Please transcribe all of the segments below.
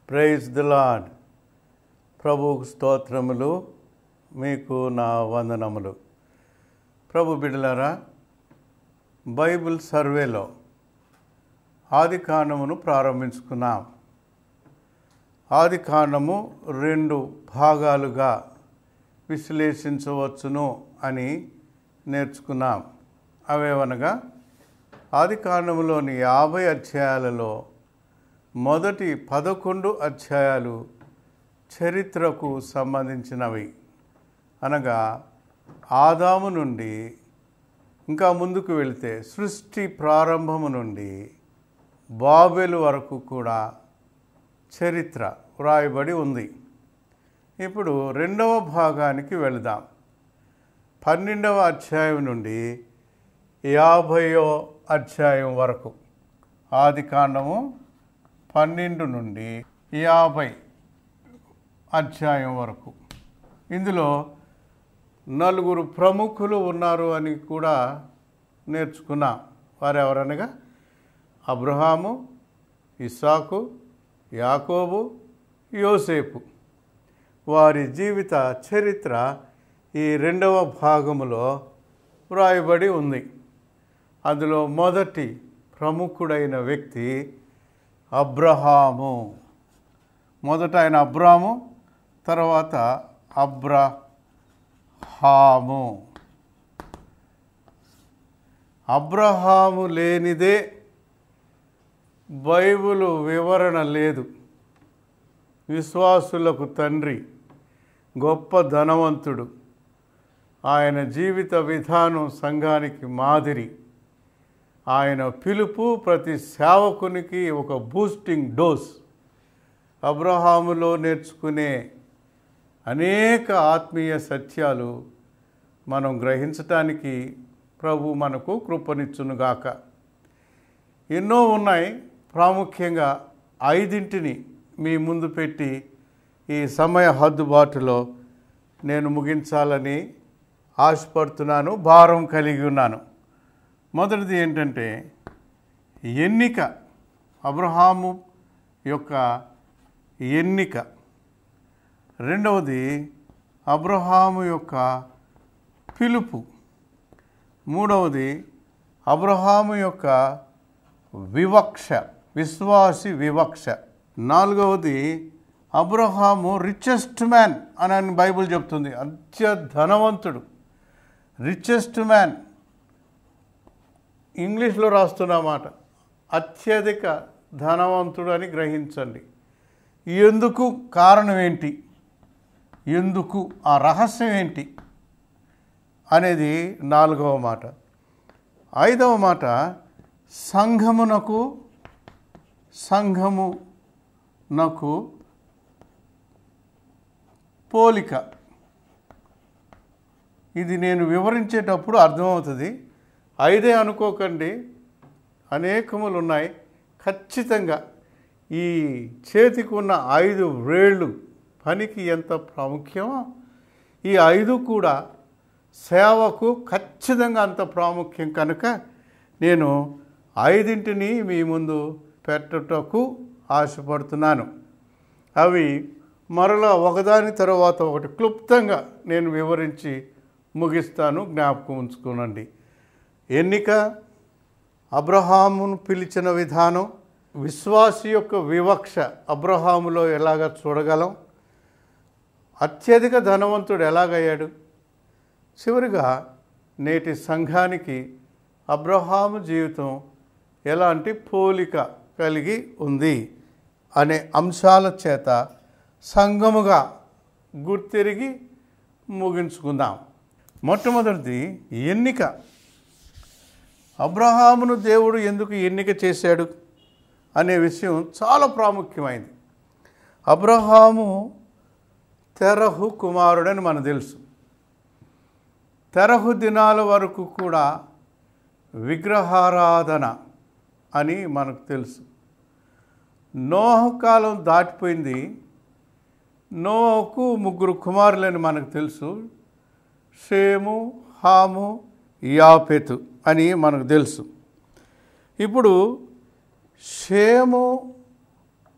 praise the lord ప్రభువుకు స్తోత్రములు మీకు నా వందనములు ప్రభు బిడ్డలారా బైబిల్ సర్వేలో ఆది కాండమును ప్రారంభించుకున్నాం ఆది కాండము రెండు భాగాలుగా విశ్లేషించవచ్చును అని నేర్చుకున్నాం అవేవనగా ఆది కాండములోని యాభై అధ్యాయాలలో మొదటి పదకొండు అధ్యాయాలు చరిత్రకు సంబంధించినవి అనగా ఆదాము నుండి ఇంకా ముందుకు వెళితే సృష్టి ప్రారంభము నుండి బాబెలు వరకు కూడా చరిత్ర వ్రాయబడి ఉంది ఇప్పుడు రెండవ భాగానికి వెళదాం పన్నెండవ అధ్యాయం నుండి యాభయో అధ్యాయం వరకు ఆది కాండము పన్నెండు నుండి యాభై అధ్యాయం వరకు ఇందులో నలుగురు ప్రముఖులు ఉన్నారు అని కూడా నేర్చుకున్నాం వారెవరనగా అబ్రహాము ఇస్సాకు యాకోబు యోసేపు వారి జీవిత చరిత్ర ఈ రెండవ భాగములో వ్రాయబడి ఉంది అందులో మొదటి ప్రముఖుడైన వ్యక్తి అబ్రహాము మొదట ఆయన అబ్రాము తర్వాత అబ్రహాము అబ్రహాము లేనిదే బైబిలు వివరణ లేదు విశ్వాసులకు తండ్రి గొప్ప ధనవంతుడు ఆయన జీవిత విధానం సంఘానికి మాదిరి ఆయన పిలుపు ప్రతి సేవకునికి ఒక బూస్టింగ్ డోస్ అబ్రహాములో నేర్చుకునే అనేక ఆత్మీయ సత్యాలు మనం గ్రహించటానికి ప్రభు మనకు కృపనిచ్చునుగాక ఎన్నో ఉన్నాయి ప్రాముఖ్యంగా ఐదింటిని మీ ముందు పెట్టి ఈ సమయ హద్దుబాటులో నేను ముగించాలని ఆశపడుతున్నాను భారం కలిగి ఉన్నాను మొదటిది ఏంటంటే ఎన్నిక అబ్రహాము యొక్క ఎన్నిక రెండవది అబ్రహాము యొక్క పిలుపు మూడవది అబ్రహాము యొక్క వివక్ష విశ్వాసి వివక్ష నాలుగవది అబ్రహాము రిచెస్ట్ మ్యాన్ అని అని బైబిల్ చెప్తుంది అత్య ధనవంతుడు రిచెస్ట్ మ్యాన్ ఇంగ్లీష్లో రాస్తున్నమాట అత్యధిక ధనవంతుడు అని గ్రహించండి ఎందుకు కారణం ఏంటి ఎందుకు ఆ రహస్యం ఏంటి అనేది నాలుగవ మాట ఐదవ మాట సంఘమునకు సంఘమునకు పోలిక ఇది నేను వివరించేటప్పుడు అర్థమవుతుంది ఐదే అనుకోకండి అనేకములు ఉన్నాయి ఖచ్చితంగా ఈ చేతికి ఉన్న ఐదు వేళ్ళు పనికి ఎంత ప్రాముఖ్యమో ఈ ఐదు కూడా సేవకు ఖచ్చితంగా అంత ప్రాముఖ్యం కనుక నేను ఐదింటిని మీ ముందు పెట్టటకు ఆశపడుతున్నాను అవి మరలా ఒకదాని తర్వాత ఒకటి క్లుప్తంగా నేను వివరించి ముగిస్తాను జ్ఞాపకం ఉంచుకోనండి ఎన్నిక అబ్రహామును పిలిచిన విధానం విశ్వాసి యొక్క వివక్ష అబ్రహాములో ఎలాగ చూడగలం అత్యధిక ధనవంతుడు ఎలాగయ్యాడు చివరిగా నేటి సంఘానికి అబ్రహాము జీవితం ఎలాంటి పోలిక కలిగి ఉంది అనే అంశాల చేత సంఘముగా గుర్తిరిగి ముగించుకుందాం మొట్టమొదటిది ఎన్నిక అబ్రహామును దేవుడు ఎందుకు ఎన్నిక చేశాడు అనే విషయం చాలా ప్రాముఖ్యమైంది అబ్రహాము తెరహు కుమారుడని మనకు తెలుసు తెరహు దినాల వరకు కూడా విగ్రహారాధన అని మనకు తెలుసు నోహు కాలం దాటిపోయింది నోహకు ముగ్గురు కుమారులని మనకు తెలుసు షేము హాము యాపెతు అని మనకు తెలుసు ఇప్పుడు షేము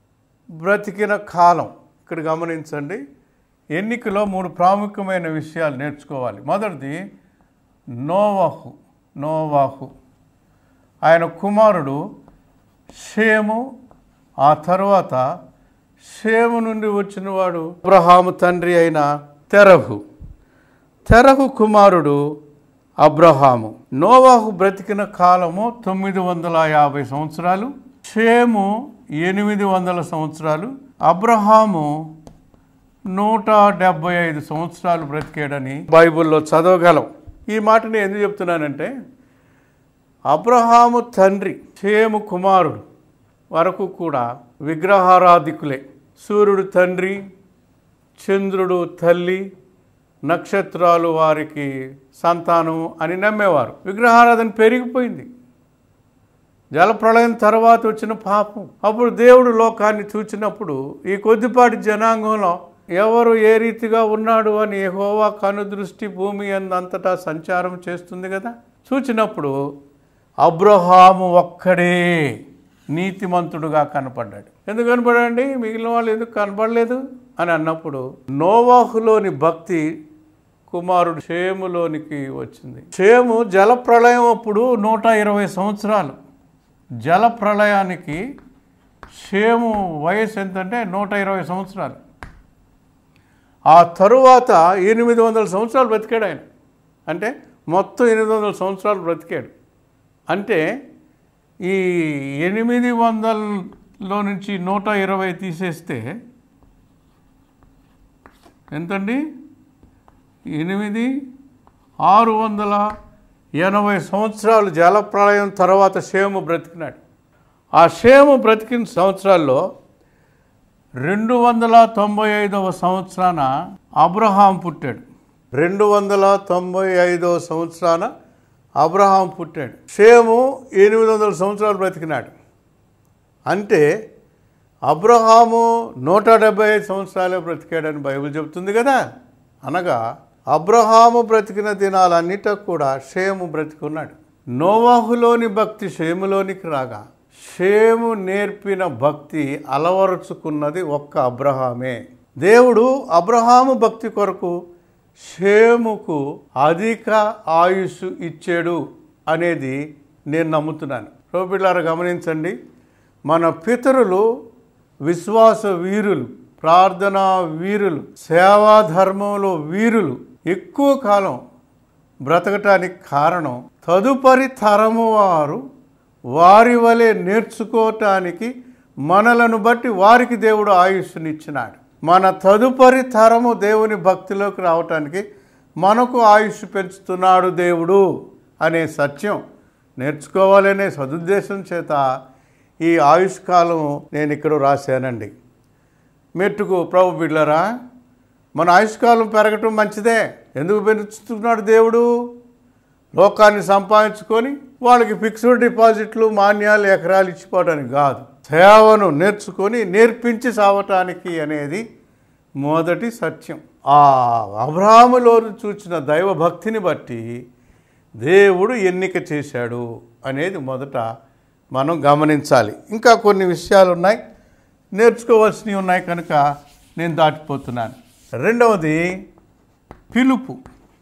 బ్రతికిన కాలం ఇక్కడ గమనించండి ఎన్నికలో మూడు ప్రాముఖ్యమైన విషయాలు నేర్చుకోవాలి మొదటిది నోవాహు నోవాహు ఆయన కుమారుడు షేము ఆ తర్వాత షేము నుండి వచ్చినవాడు అబ్రహాము తండ్రి అయిన తెరహు తెరహు కుమారుడు అబ్రహాము నోవాహు బ్రతికిన కాలము తొమ్మిది వందల యాభై సంవత్సరాలు షేము ఎనిమిది వందల సంవత్సరాలు అబ్రహాము నూట డెబ్బై ఐదు సంవత్సరాలు బ్రతికాడని బైబిల్లో చదవగలం ఈ మాటని ఎందుకు చెప్తున్నానంటే అబ్రహాము తండ్రి షేము కుమారుడు వరకు కూడా విగ్రహారాధికులే సూర్యుడు తండ్రి చంద్రుడు తల్లి నక్షత్రాలు వారికి సంతానం అని నమ్మేవారు విగ్రహారాధన పెరిగిపోయింది జలప్రళయం తర్వాత వచ్చిన పాపం అప్పుడు దేవుడు లోకాన్ని చూచినప్పుడు ఈ కొద్దిపాటి జనాంగంలో ఎవరు ఏ రీతిగా ఉన్నాడు అని యెహోవా కనుదృష్టి భూమి అంతటా సంచారం చేస్తుంది కదా చూచినప్పుడు అబ్రహాము ఒక్కడే నీతిమంతుడుగా కనపడ్డాడు ఎందుకు కనపడండి మిగిలిన వాళ్ళు ఎందుకు కనపడలేదు అని అన్నప్పుడు నోవాహులోని భక్తి కుమారుడు షేములోనికి వచ్చింది షేము జల ప్రళయం అప్పుడు నూట ఇరవై సంవత్సరాలు జల ప్రళయానికి షేము వయసు ఎంతంటే నూట ఇరవై సంవత్సరాలు ఆ తరువాత ఎనిమిది వందల సంవత్సరాలు బ్రతికాడు ఆయన అంటే మొత్తం ఎనిమిది వందల సంవత్సరాలు బ్రతికాడు అంటే ఈ ఎనిమిది వందలలో నుంచి నూట ఇరవై తీసేస్తే ఎంతండి ఎనిమిది ఆరు వందల ఎనభై సంవత్సరాలు జలప్రళయం తర్వాత షేము బ్రతికినాడు ఆ షేము బ్రతికిన సంవత్సరాల్లో రెండు వందల తొంభై ఐదవ సంవత్సరాన అబ్రహాం పుట్టాడు రెండు వందల తొంభై ఐదవ సంవత్సరాన అబ్రహాం పుట్టాడు షేము ఎనిమిది వందల సంవత్సరాలు బ్రతికినాడు అంటే అబ్రహాము నూట డెబ్బై ఐదు సంవత్సరాలే బ్రతికాడని బైబిల్ చెబుతుంది కదా అనగా అబ్రహాము బ్రతికిన దినాలన్నిట కూడా షేము బ్రతికున్నాడు నోవాహులోని భక్తి షేములోనికి రాగా షేము నేర్పిన భక్తి అలవరుచుకున్నది ఒక్క అబ్రహామే దేవుడు అబ్రహాము భక్తి కొరకు షేముకు అధిక ఆయుష్ ఇచ్చాడు అనేది నేను నమ్ముతున్నాను రోబిళ్ళారా గమనించండి మన పితరులు విశ్వాస వీరులు ప్రార్థనా వీరులు సేవా ధర్మంలో వీరులు ఎక్కువ కాలం బ్రతకటానికి కారణం తదుపరి తరము వారు వారి వలె నేర్చుకోవటానికి మనలను బట్టి వారికి దేవుడు ఆయుష్నిచ్చినాడు మన తదుపరి తరము దేవుని భక్తిలోకి రావటానికి మనకు ఆయుష్ పెంచుతున్నాడు దేవుడు అనే సత్యం నేర్చుకోవాలనే సదుద్దేశం చేత ఈ ఆయుష్ కాలం నేను ఇక్కడ రాశానండి మెట్టుకు ప్రభు బిడ్లరా మన ఆయుష్కాలం పెరగటం మంచిదే ఎందుకు పెంచుతున్నాడు దేవుడు లోకాన్ని సంపాదించుకొని వాళ్ళకి ఫిక్స్డ్ డిపాజిట్లు మాన్యాలు ఎకరాలు ఇచ్చిపోవడానికి కాదు సేవను నేర్చుకొని నేర్పించి సావటానికి అనేది మొదటి సత్యం ఆ అబ్రాహములో చూచిన దైవభక్తిని బట్టి దేవుడు ఎన్నిక చేశాడు అనేది మొదట మనం గమనించాలి ఇంకా కొన్ని విషయాలు ఉన్నాయి నేర్చుకోవాల్సినవి ఉన్నాయి కనుక నేను దాటిపోతున్నాను రెండవది పిలుపు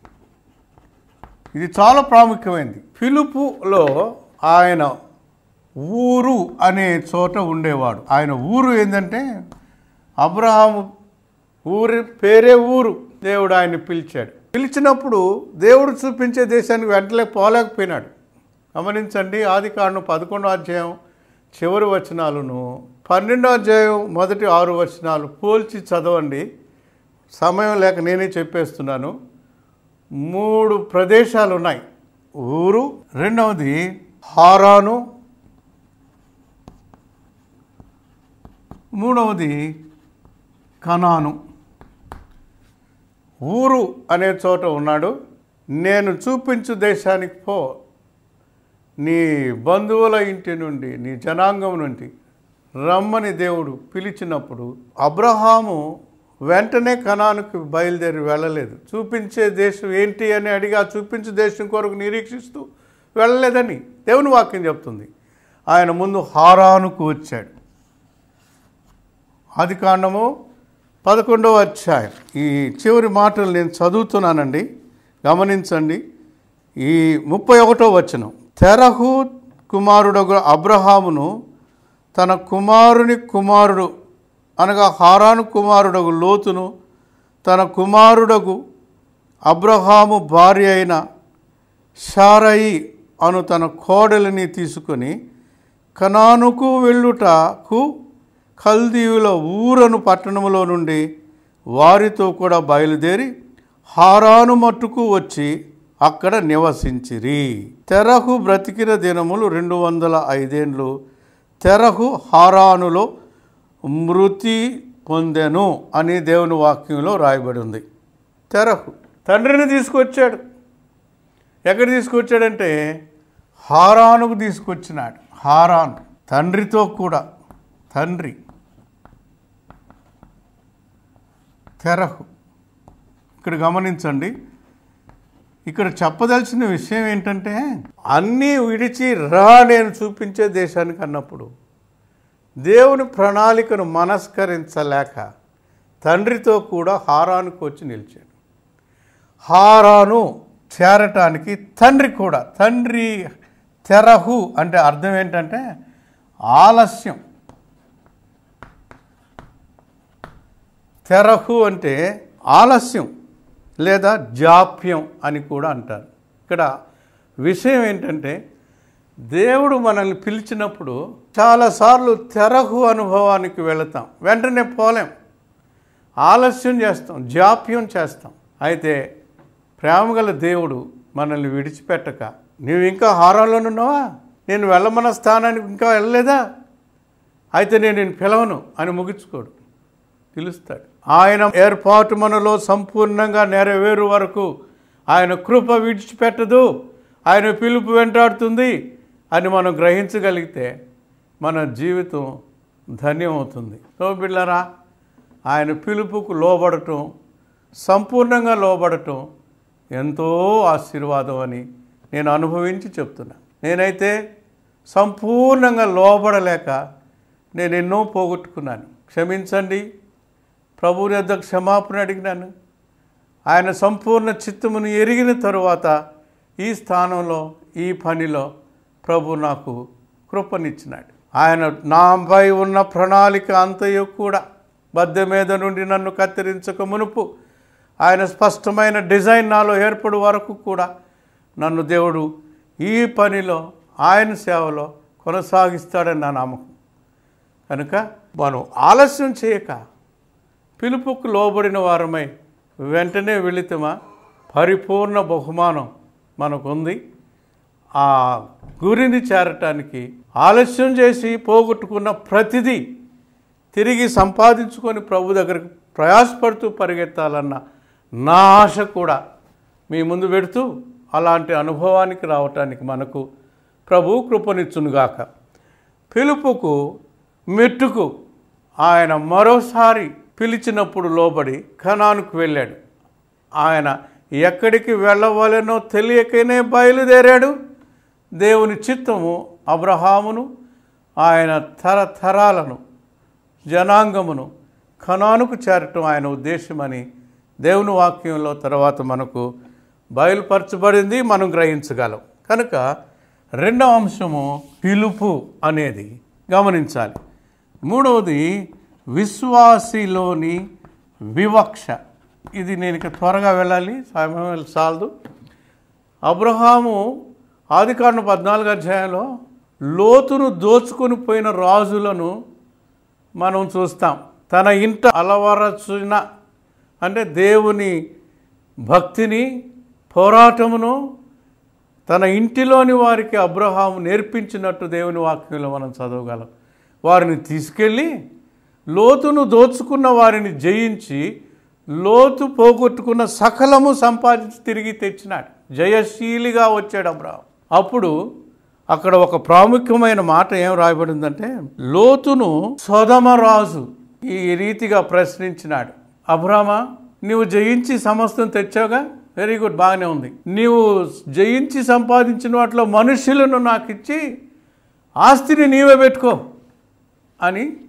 ఇది చాలా ప్రాముఖ్యమైనది పిలుపులో ఆయన ఊరు అనే చోట ఉండేవాడు ఆయన ఊరు ఏంటంటే అబ్రహాము ఊరి పేరే ఊరు దేవుడు ఆయన్ని పిలిచాడు పిలిచినప్పుడు దేవుడు చూపించే దేశానికి వెంటనే పోలేకపోయినాడు గమనించండి ఆది కాండం పదకొండో అధ్యాయం చివరి వచనాలను పన్నెండో అధ్యాయం మొదటి ఆరు వచనాలు పోల్చి చదవండి సమయం లేక నేనే చెప్పేస్తున్నాను మూడు ప్రదేశాలు ఉన్నాయి ఊరు రెండవది హారాను మూడవది కనాను ఊరు అనే చోట ఉన్నాడు నేను చూపించు దేశానికి పో నీ బంధువుల ఇంటి నుండి నీ జనాంగం నుండి రమ్మని దేవుడు పిలిచినప్పుడు అబ్రహాము వెంటనే కణానికి బయలుదేరి వెళ్ళలేదు చూపించే దేశం ఏంటి అని అడిగి ఆ చూపించే దేశం కొరకు నిరీక్షిస్తూ వెళ్ళలేదని దేవుని వాక్యం చెప్తుంది ఆయన ముందు హారానుకు వచ్చాడు ఆది కాండము పదకొండవ అధ్యాయం ఈ చివరి మాటలు నేను చదువుతున్నానండి గమనించండి ఈ ముప్పై ఒకటో వచనం తెరహు కుమారుడగు అబ్రహామును తన కుమారుని కుమారుడు అనగా హారాను కుమారుడగు లోతును తన కుమారుడగు అబ్రహాము భార్య అయిన షారయి అను తన కోడలిని తీసుకొని కనానుకు వెళ్ళుటకు కల్దీయుల ఊరను పట్టణములో నుండి వారితో కూడా బయలుదేరి హారాను మట్టుకు వచ్చి అక్కడ నివసించిరి తెరహు బ్రతికిన దినములు రెండు వందల ఐదేండ్లు తెరహు హారానులో మృతి పొందెను అని దేవుని వాక్యంలో రాయబడి ఉంది తెరహు తండ్రిని తీసుకొచ్చాడు ఎక్కడ తీసుకొచ్చాడంటే హారానుకు తీసుకొచ్చినాడు హారాన్ తండ్రితో కూడా తండ్రి తెరహు ఇక్కడ గమనించండి ఇక్కడ చెప్పదలసిన విషయం ఏంటంటే అన్నీ విడిచి రా నేను చూపించే దేశానికి అన్నప్పుడు దేవుని ప్రణాళికను మనస్కరించలేక తండ్రితో కూడా హారానుకు వచ్చి నిలిచాడు హారాను చేరటానికి తండ్రి కూడా తండ్రి తెరహు అంటే అర్థం ఏంటంటే ఆలస్యం తెరహు అంటే ఆలస్యం లేదా జాప్యం అని కూడా అంటారు ఇక్కడ విషయం ఏంటంటే దేవుడు మనల్ని పిలిచినప్పుడు చాలాసార్లు తెరహు అనుభవానికి వెళతాం వెంటనే పోలేం ఆలస్యం చేస్తాం జాప్యం చేస్తాం అయితే ప్రేమగల దేవుడు మనల్ని విడిచిపెట్టక నీవు ఇంకా హారంలోనున్నావా నేను వెళ్ళమన్న స్థానానికి ఇంకా వెళ్ళలేదా అయితే నేను నేను పిలవను అని ముగించుకోడు పిలుస్తాడు ఆయన ఏర్పాటు మనలో సంపూర్ణంగా నెరవేరు వరకు ఆయన కృప విడిచిపెట్టదు ఆయన పిలుపు వెంటాడుతుంది అని మనం గ్రహించగలిగితే మన జీవితం ధన్యమవుతుంది సో బిళ్ళరా ఆయన పిలుపుకు లోబడటం సంపూర్ణంగా లోబడటం ఎంతో ఆశీర్వాదం అని నేను అనుభవించి చెప్తున్నా నేనైతే సంపూర్ణంగా లోబడలేక నేను ఎన్నో పోగొట్టుకున్నాను క్షమించండి ప్రభువు యొద్ద క్షమాపణ అడిగినాను ఆయన సంపూర్ణ చిత్తమును ఎరిగిన తరువాత ఈ స్థానంలో ఈ పనిలో ప్రభు నాకు కృపనిచ్చినాడు ఆయన నాపై ఉన్న ప్రణాళిక అంతయు కూడా బద్దె మీద నుండి నన్ను కత్తిరించక మునుపు ఆయన స్పష్టమైన డిజైన్ నాలో ఏర్పడు వరకు కూడా నన్ను దేవుడు ఈ పనిలో ఆయన సేవలో కొనసాగిస్తాడని నా నమ్మకం కనుక మనం ఆలస్యం చేయక పిలుపుకు లోబడిన వారమై వెంటనే వెళితమా పరిపూర్ణ బహుమానం మనకుంది ఆ గురిని చేరటానికి ఆలస్యం చేసి పోగొట్టుకున్న ప్రతిదీ తిరిగి సంపాదించుకొని ప్రభు దగ్గరకు ప్రయాసపడుతూ పరిగెత్తాలన్న నా ఆశ కూడా మీ ముందు పెడుతూ అలాంటి అనుభవానికి రావటానికి మనకు ప్రభు కృపనిచ్చునుగాక పిలుపుకు మెట్టుకు ఆయన మరోసారి పిలిచినప్పుడు లోబడి ఖనానుకు వెళ్ళాడు ఆయన ఎక్కడికి వెళ్ళవలెనో తెలియకనే బయలుదేరాడు దేవుని చిత్తము అబ్రహామును ఆయన తరతరాలను జనాంగమును ఖనానుకు చేరటం ఆయన ఉద్దేశమని దేవుని వాక్యంలో తర్వాత మనకు బయలుపరచబడింది మనం గ్రహించగలం కనుక రెండవ అంశము పిలుపు అనేది గమనించాలి మూడవది విశ్వాసిలోని వివక్ష ఇది నేను ఇక త్వరగా వెళ్ళాలి సమయం చాలదు అబ్రహాము ఆదికాండ పద్నాలుగు అధ్యాయంలో లోతును దోచుకొని పోయిన రాజులను మనం చూస్తాం తన ఇంట అలవరచున అంటే దేవుని భక్తిని పోరాటమును తన ఇంటిలోని వారికి అబ్రహాము నేర్పించినట్టు దేవుని వాక్యంలో మనం చదవగలం వారిని తీసుకెళ్ళి లోతును దోచుకున్న వారిని జయించి లోతు పోగొట్టుకున్న సకలము సంపాదించి తిరిగి తెచ్చినాడు జయశీలిగా వచ్చాడు అబ్రహాం అప్పుడు అక్కడ ఒక ప్రాముఖ్యమైన మాట ఏం రాయబడిందంటే లోతును సొదమరాజు ఈ రీతిగా ప్రశ్నించినాడు అబ్రామా నీవు జయించి సమస్తం తెచ్చావుగా వెరీ గుడ్ బాగానే ఉంది నీవు జయించి సంపాదించిన వాటిలో మనుషులను నాకు ఇచ్చి ఆస్తిని నీవే పెట్టుకో అని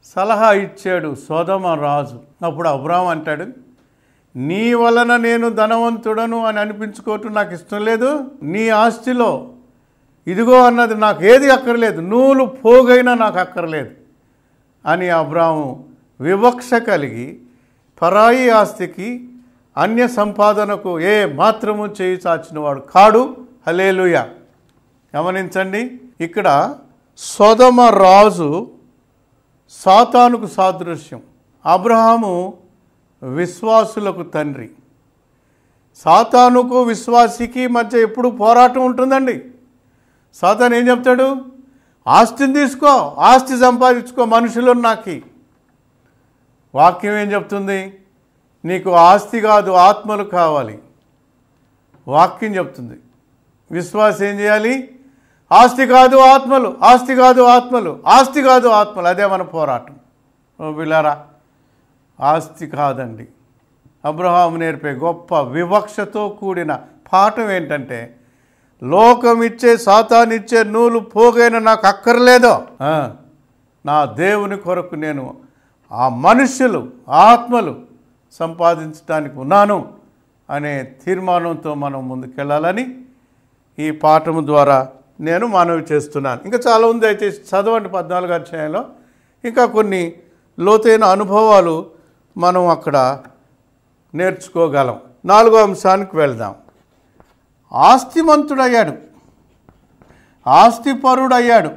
సలహా ఇచ్చాడు సోదమ రాజు అప్పుడు అబ్రాహం అంటాడు నీ వలన నేను ధనవంతుడను అని అనిపించుకోవటం నాకు ఇష్టం లేదు నీ ఆస్తిలో ఇదిగో అన్నది నాకు ఏది అక్కర్లేదు నూలు పోగైనా నాకు అక్కర్లేదు అని అబ్రాహము వివక్ష కలిగి పరాయి ఆస్తికి అన్య సంపాదనకు ఏ మాత్రము చేయి చాచినవాడు కాడు హలేలుయ గమనించండి ఇక్కడ సొదమ రాజు సాతానుకు సాదృశ్యం అబ్రహాము విశ్వాసులకు తండ్రి సాతానుకు విశ్వాసికి మధ్య ఎప్పుడు పోరాటం ఉంటుందండి సాతాను ఏం చెప్తాడు ఆస్తిని తీసుకో ఆస్తి సంపాదించుకో మనుషులు నాకి వాక్యం ఏం చెప్తుంది నీకు ఆస్తి కాదు ఆత్మలు కావాలి వాక్యం చెప్తుంది విశ్వాసం ఏం చేయాలి ఆస్తి కాదు ఆత్మలు ఆస్తి కాదు ఆత్మలు ఆస్తి కాదు ఆత్మలు అదే మన పోరాటం ఓ వీళ్ళారా ఆస్తి కాదండి అబ్రహాం నేర్పే గొప్ప వివక్షతో కూడిన పాఠం ఏంటంటే లోకమిచ్చే సాతానిచ్చే నూలు పోగైన నాకు అక్కర్లేదో ఆ, నా దేవుని కొరకు నేను ఆ మనుష్యులు ఆత్మలు సంపాదించడానికి ఉన్నాను అనే తీర్మానంతో మనం ముందుకెళ్ళాలని ఈ పాఠము ద్వారా నేను మనవి చేస్తున్నాను ఇంకా చాలా ఉంది అయితే చదవండి పద్నాలుగు అధ్యాయంలో ఇంకా కొన్ని లోతైన అనుభవాలు మనం అక్కడ నేర్చుకోగలం నాలుగో అంశానికి వెళ్దాం ఆస్తిమంతుడయ్యాడు ఆస్తిపరుడయ్యాడు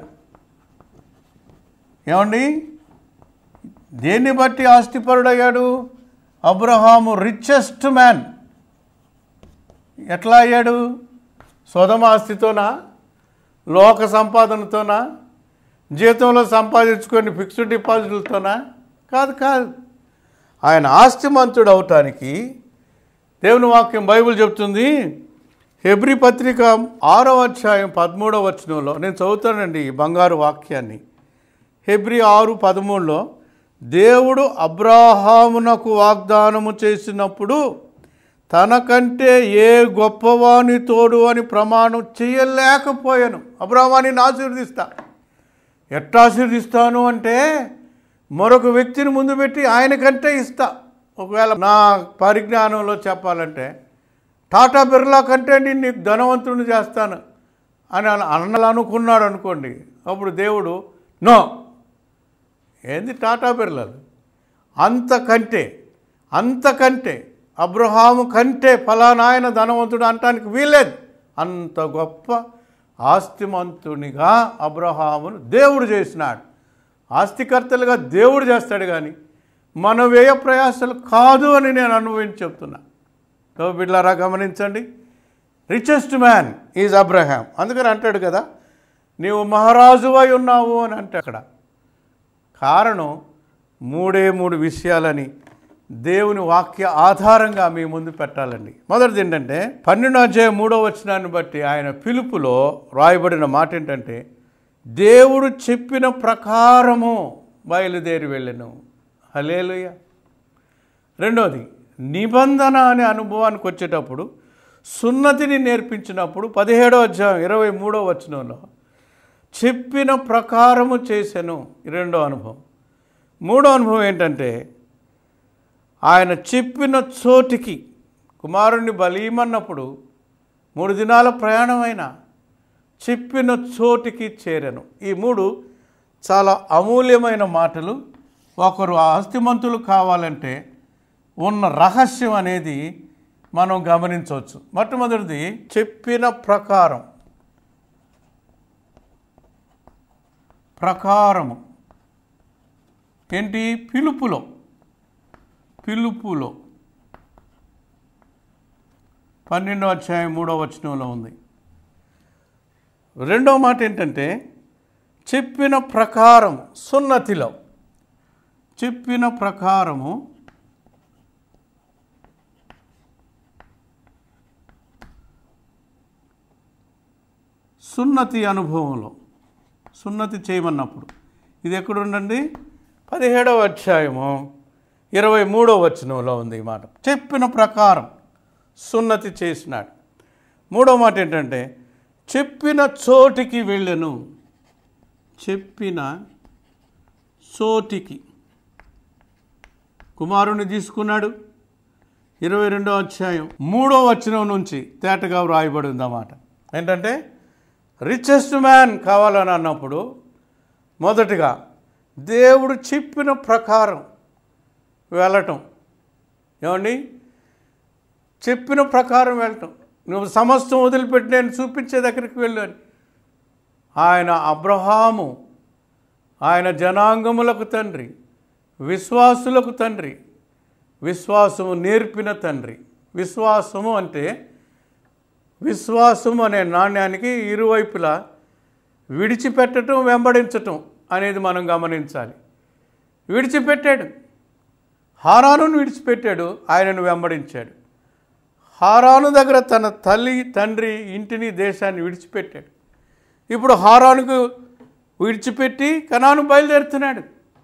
ఏమండి దేన్ని బట్టి ఆస్తిపరుడయ్యాడు అబ్రహాము రిచెస్ట్ మ్యాన్ ఎట్లా అయ్యాడు సొదమ ఆస్తితోనా లోక సంపాదనతోనా జీతంలో సంపాదించుకొని ఫిక్స్డ్ డిపాజిట్లతోనా కాదు కాదు ఆయన ఆస్తిమంతుడు అవటానికి దేవుని వాక్యం బైబిల్ చెప్తుంది హెబ్రి పత్రిక ఆరో అధ్యాయం పదమూడవ వచనంలో నేను చదువుతానండి ఈ బంగారు వాక్యాన్ని హెబ్రి ఆరు పదమూడులో దేవుడు అబ్రాహామునకు వాగ్దానము చేసినప్పుడు తనకంటే ఏ గొప్పవాని తోడు అని ప్రమాణం చేయలేకపోయాను అబ్రాహాన్ని ఆశీర్వదిస్తా ఎట్లా ఆశీర్దిస్తాను అంటే మరొక వ్యక్తిని ముందు పెట్టి ఆయనకంటే ఇస్తా ఒకవేళ నా పరిజ్ఞానంలో చెప్పాలంటే టాటా బిర్లా కంటే నేను నీకు ధనవంతుడిని చేస్తాను అని అన- అన్నలు అనుకున్నాడు అనుకోండి అప్పుడు దేవుడు నో ఏంది టాటా బిర్లాలు అంతకంటే అంతకంటే అబ్రహాము కంటే ఫలానా ఆయన ధనవంతుడు అనటానికి వీలేదు అంత గొప్ప ఆస్తిమంతునిగా అబ్రహామును దేవుడు చేసినాడు ఆస్తికర్తలుగా దేవుడు చేస్తాడు కానీ మన వ్యయ ప్రయాసాలు కాదు అని నేను అనుభవించి చెప్తున్నా సో బిడ్లారా గమనించండి రిచెస్ట్ మ్యాన్ ఈజ్ అబ్రహాం అందుకని అంటాడు కదా నీవు మహారాజువై ఉన్నావు అని అంటే అక్కడ కారణం మూడే మూడు విషయాలని దేవుని వాక్య ఆధారంగా మీ ముందు పెట్టాలండి మొదటిది ఏంటంటే పన్నెండు అధ్యాయం మూడో వచనాన్ని బట్టి ఆయన పిలుపులో రాయబడిన మాట ఏంటంటే దేవుడు చెప్పిన ప్రకారము బయలుదేరి వెళ్ళను హలేలుయ రెండోది నిబంధన అనే అనుభవానికి వచ్చేటప్పుడు సున్నతిని నేర్పించినప్పుడు పదిహేడో అధ్యాయం ఇరవై మూడో వచనంలో చెప్పిన ప్రకారము చేశాను రెండో అనుభవం మూడో అనుభవం ఏంటంటే ఆయన చెప్పిన చోటికి కుమారుణ్ణి బలీమన్నప్పుడు మూడు దినాల ప్రయాణమైన చెప్పిన చోటికి చేరాను ఈ మూడు చాలా అమూల్యమైన మాటలు ఒకరు ఆస్తిమంతులు కావాలంటే ఉన్న రహస్యం అనేది మనం గమనించవచ్చు మొట్టమొదటిది చెప్పిన ప్రకారం ప్రకారము ఏంటి పిలుపులో పిలుపులో పన్నెండో అధ్యాయం మూడో వచనంలో ఉంది రెండో మాట ఏంటంటే చెప్పిన ప్రకారం సున్నతిలో చెప్పిన ప్రకారము సున్నతి అనుభవంలో సున్నతి చేయమన్నప్పుడు ఇది ఎక్కడుండండి పదిహేడవ అధ్యాయము ఇరవై మూడవ వచనంలో ఉంది ఈ మాట చెప్పిన ప్రకారం సున్నతి చేసినాడు మూడో మాట ఏంటంటే చెప్పిన చోటికి వెళ్ళను చెప్పిన సోటికి కుమారుని తీసుకున్నాడు ఇరవై రెండో అధ్యాయం మూడో వచనం నుంచి తేటగా వ్రాయబడి ఉందన్నమాట ఏంటంటే రిచెస్ట్ మ్యాన్ కావాలని అన్నప్పుడు మొదటిగా దేవుడు చెప్పిన ప్రకారం వెళ్ళటం ఏమండి చెప్పిన ప్రకారం వెళ్ళటం నువ్వు సమస్తం వదిలిపెట్టి నేను చూపించే దగ్గరికి వెళ్ళాను ఆయన అబ్రహాము ఆయన జనాంగములకు తండ్రి విశ్వాసులకు తండ్రి విశ్వాసము నేర్పిన తండ్రి విశ్వాసము అంటే విశ్వాసము అనే నాణ్యానికి ఇరువైపులా విడిచిపెట్టడం వెంబడించటం అనేది మనం గమనించాలి విడిచిపెట్టాడు హారానును విడిచిపెట్టాడు ఆయనను వెంబడించాడు హారాను దగ్గర తన తల్లి తండ్రి ఇంటిని దేశాన్ని విడిచిపెట్టాడు ఇప్పుడు హారానుకు విడిచిపెట్టి కనాను బయలుదేరుతున్నాడు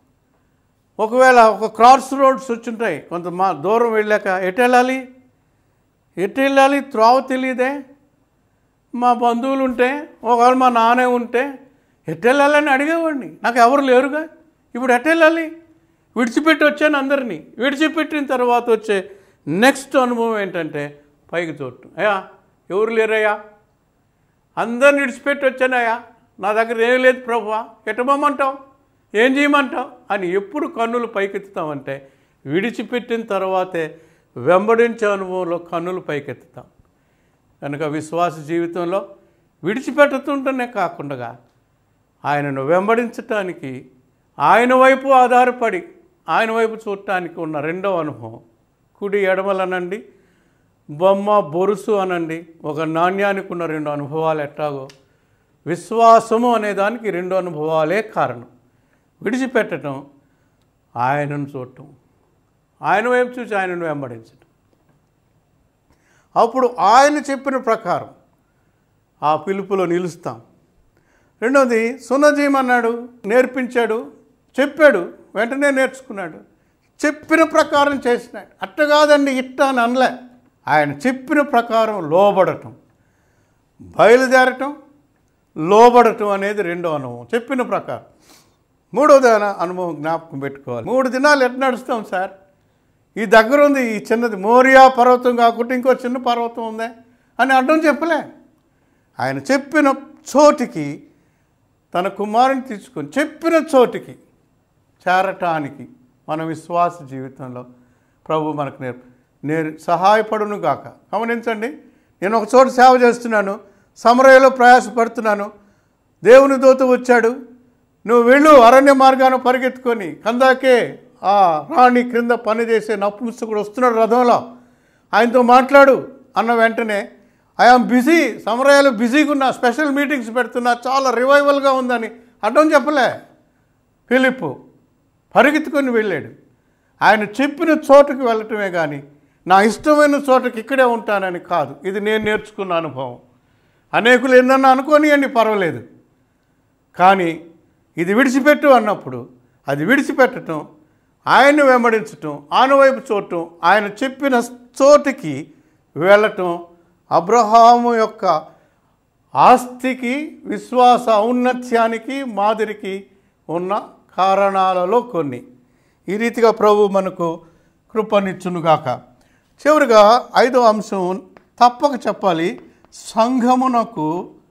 ఒకవేళ ఒక క్రాస్ రోడ్స్ వచ్చుంటాయి కొంత మా దూరం వెళ్ళాక ఎటు వెళ్ళాలి ఎటు వెళ్ళాలి త్రోవ తెలియదే మా బంధువులు ఉంటే ఒకవేళ మా నాన్నే ఉంటే ఎటు వెళ్ళాలని అడిగేవాడిని నాకు ఎవరు లేరుగా ఇప్పుడు ఎటు వెళ్ళాలి విడిచిపెట్టి వచ్చాను అందరినీ విడిచిపెట్టిన తర్వాత వచ్చే నెక్స్ట్ అనుభవం ఏంటంటే పైకి చూడటం అయ్యా ఎవరు లేరయ్యా అందరిని విడిచిపెట్టి వచ్చానయ్యా నా దగ్గర ఏం లేదు ప్రభువా ఎటమంటావు ఏం చేయమంటావు అని ఎప్పుడు కన్నులు పైకెత్తుతామంటే విడిచిపెట్టిన తర్వాతే వెంబడించే అనుభవంలో కన్నులు పైకెత్తుతాం కనుక విశ్వాస జీవితంలో విడిచిపెట్టుతుంటేనే కాకుండా ఆయనను వెంబడించటానికి ఆయన వైపు ఆధారపడి ఆయన వైపు చూడటానికి ఉన్న రెండవ అనుభవం కుడి ఎడమలనండి బొమ్మ బొరుసు అనండి ఒక నాణ్యానికి ఉన్న రెండు అనుభవాలు ఎట్లాగో విశ్వాసము అనే దానికి రెండు అనుభవాలే కారణం విడిచిపెట్టడం ఆయనను చూడటం ఆయన వైపు చూసి ఆయనను వెంబడించటం అప్పుడు ఆయన చెప్పిన ప్రకారం ఆ పిలుపులో నిలుస్తాం రెండోది సున్నజీయమన్నాడు నేర్పించాడు చెప్పాడు వెంటనే నేర్చుకున్నాడు చెప్పిన ప్రకారం చేసినాడు అట్ట కాదండి ఇట్ట అని అనలే ఆయన చెప్పిన ప్రకారం లోబడటం బయలుదేరటం లోబడటం అనేది రెండో అనుభవం చెప్పిన ప్రకారం మూడోది అన- అనుభవం జ్ఞాపకం పెట్టుకోవాలి మూడు దినాలు ఎట్లా నడుస్తాం సార్ ఈ దగ్గర ఉంది ఈ చిన్నది మోరియా పర్వతం కాకుండా ఇంకో చిన్న పర్వతం ఉందే అని అడ్డం చెప్పలే ఆయన చెప్పిన చోటికి తన కుమారుని తీసుకొని చెప్పిన చోటికి చేరటానికి మన విశ్వాస జీవితంలో ప్రభు మనకు నేర్పు నేర్ సహాయపడును గాక గమనించండి నేను ఒక చోట సేవ చేస్తున్నాను సమరయలో ప్రయాసపడుతున్నాను దేవుని దూత వచ్చాడు నువ్వు వెళ్ళు అరణ్య మార్గాన్ని పరిగెత్తుకొని కందాకే ఆ రాణి క్రింద పనిచేసే నపుంసకుడు వస్తున్నాడు రథంలో ఆయనతో మాట్లాడు అన్న వెంటనే ఐఆమ్ బిజీ సమరయాలు బిజీగా ఉన్నా స్పెషల్ మీటింగ్స్ పెడుతున్నా చాలా రివైవల్గా ఉందని అడ్డం చెప్పలే ఫిలిప్ పరిగెత్తుకొని వెళ్ళాడు ఆయన చెప్పిన చోటుకి వెళ్ళటమే కానీ నా ఇష్టమైన చోటకి ఇక్కడే ఉంటానని కాదు ఇది నేను నేర్చుకున్న అనుభవం అనేకులు ఏందన్నా అనుకోనియండి పర్వాలేదు కానీ ఇది విడిచిపెట్టు అన్నప్పుడు అది విడిచిపెట్టడం ఆయన్ని వెంబడించటం ఆయన వైపు చూడటం ఆయన చెప్పిన చోటికి వెళ్ళటం అబ్రహాము యొక్క ఆస్తికి విశ్వాస ఔన్నత్యానికి మాదిరికి ఉన్న కారణాలలో కొన్ని ఈ రీతిగా ప్రభు మనకు కృపనిచ్చునుగాక చివరిగా ఐదో అంశం తప్పక చెప్పాలి సంఘమునకు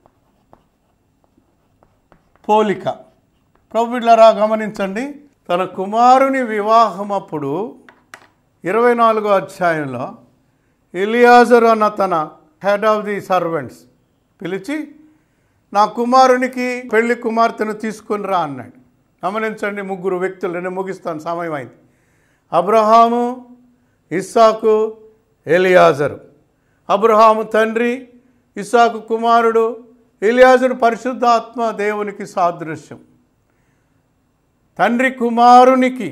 పోలిక ప్రభుళ్ళరా గమనించండి తన కుమారుని వివాహం అప్పుడు ఇరవై నాలుగో అధ్యాయంలో ఎలియాజరు అన్న తన హెడ్ ఆఫ్ ది సర్వెంట్స్ పిలిచి నా కుమారునికి పెళ్లి కుమార్తెను తీసుకుని రా అన్నాడు గమనించండి ముగ్గురు వ్యక్తులు నేను ముగిస్తాను సమయం అయింది అబ్రహాము ఇస్సాకు ఎలియాజరు అబ్రహాము తండ్రి ఇస్సాకు కుమారుడు ఎలియాజరు పరిశుద్ధాత్మ దేవునికి సాదృశ్యం తండ్రి కుమారునికి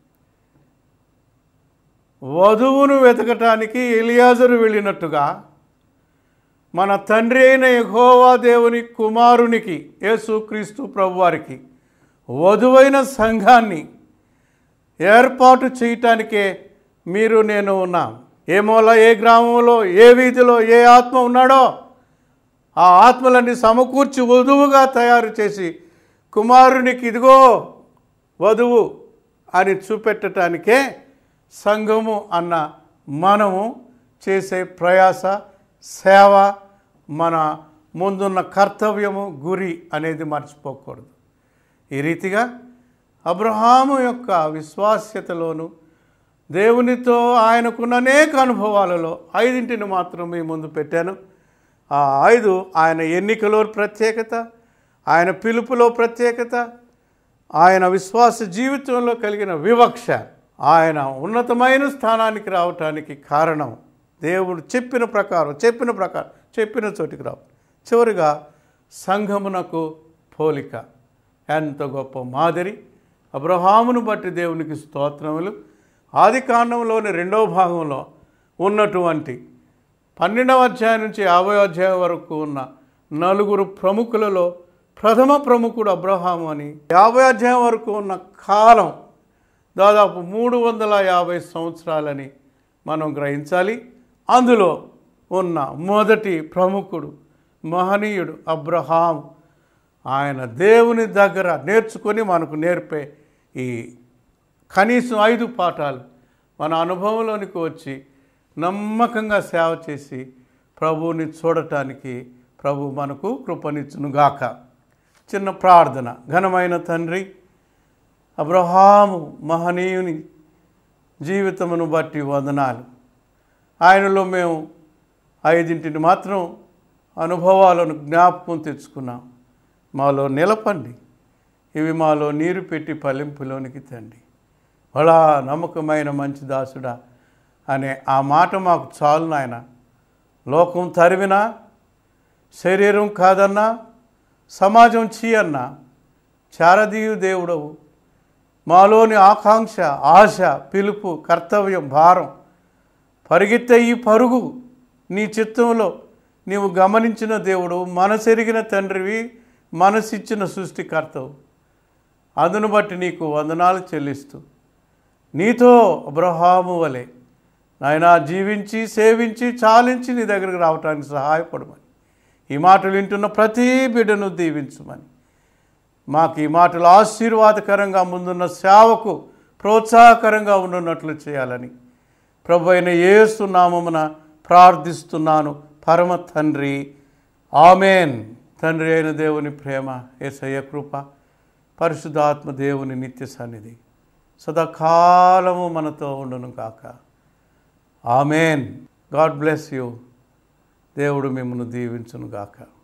వధువును వెతకటానికి ఎలియాజరు వెళ్ళినట్టుగా మన తండ్రి అయిన యెహోవా దేవుని కుమారునికి యేసుక్రీస్తు ప్రభువారికి వధువైన సంఘాన్ని ఏర్పాటు చేయటానికే మీరు నేను ఉన్నాం ఏ మూల ఏ గ్రామంలో ఏ వీధిలో ఏ ఆత్మ ఉన్నాడో ఆ ఆత్మలన్నీ సమకూర్చి వధువుగా తయారు చేసి కుమారునికి ఇదిగో వధువు అని చూపెట్టడానికే సంఘము అన్న మనము చేసే ప్రయాస సేవ మన ముందున్న కర్తవ్యము గురి అనేది మర్చిపోకూడదు ఈ రీతిగా అబ్రహాము యొక్క విశ్వాస్యతలోను దేవునితో ఆయనకున్న అనేక అనుభవాలలో ఐదింటిని మాత్రం మీ ముందు పెట్టాను ఆ ఐదు ఆయన ఎన్నికలో ప్రత్యేకత ఆయన పిలుపులో ప్రత్యేకత ఆయన విశ్వాస జీవితంలో కలిగిన వివక్ష ఆయన ఉన్నతమైన స్థానానికి రావటానికి కారణం దేవుడు చెప్పిన ప్రకారం చెప్పిన ప్రకారం చెప్పిన చోటికి రావు చివరిగా సంఘమునకు పోలిక ఎంత గొప్ప మాదిరి అబ్రహామును బట్టి దేవునికి స్తోత్రములు ఆది కాండంలోని రెండవ భాగంలో ఉన్నటువంటి పన్నెండవ అధ్యాయం నుంచి యాభై అధ్యాయం వరకు ఉన్న నలుగురు ప్రముఖులలో ప్రథమ ప్రముఖుడు అబ్రహాము అని యాభై అధ్యాయం వరకు ఉన్న కాలం దాదాపు మూడు వందల యాభై సంవత్సరాలని మనం గ్రహించాలి అందులో ఉన్న మొదటి ప్రముఖుడు మహనీయుడు అబ్రహాం ఆయన దేవుని దగ్గర నేర్చుకొని మనకు నేర్పే ఈ కనీసం ఐదు పాఠాలు మన అనుభవంలోనికి వచ్చి నమ్మకంగా సేవ చేసి ప్రభువుని చూడటానికి ప్రభు మనకు కృపనిచ్చునుగాక చిన్న ప్రార్థన ఘనమైన తండ్రి అబ్రహాము మహనీయుని జీవితమును బట్టి వందనాలు ఆయనలో మేము ఐదింటిని మాత్రం అనుభవాలను జ్ఞాపకం తెచ్చుకున్నాం మాలో నిలపండి ఇవి మాలో నీరు పెట్టి ఫలింపులోనికి తండి బలా నమ్మకమైన మంచి దాసుడా అనే ఆ మాట మాకు చాలు నాయన లోకం తరివినా శరీరం కాదన్నా సమాజం చీ అన్నా చారదీయు దేవుడవు మాలోని ఆకాంక్ష ఆశ పిలుపు కర్తవ్యం భారం పరిగెత్తే ఈ పరుగు నీ చిత్తంలో నీవు గమనించిన దేవుడు మనసెరిగిన తండ్రివి మనసిచ్చిన సృష్టికర్తవు అందును బట్టి నీకు వందనాలు చెల్లిస్తూ నీతో అబ్రహాము వలె నాయన జీవించి సేవించి చాలించి నీ దగ్గరికి రావటానికి సహాయపడమని ఈ మాటలు వింటున్న ప్రతి బిడ్డను దీవించమని మాకు ఈ మాటలు ఆశీర్వాదకరంగా ముందున్న సేవకు ప్రోత్సాహకరంగా ఉండున్నట్లు చేయాలని ప్రభు అయిన యేసు నామమున ప్రార్థిస్తున్నాను పరమ తండ్రి ఆమెన్ తండ్రి అయిన దేవుని ప్రేమ ఏసయ్య కృప పరిశుద్ధాత్మ దేవుని నిత్య సన్నిధి సదాకాలము మనతో ఉండును కాక ఆమెన్ గాడ్ బ్లెస్ యూ దేవుడు మిమ్మల్ని దీవించును గాక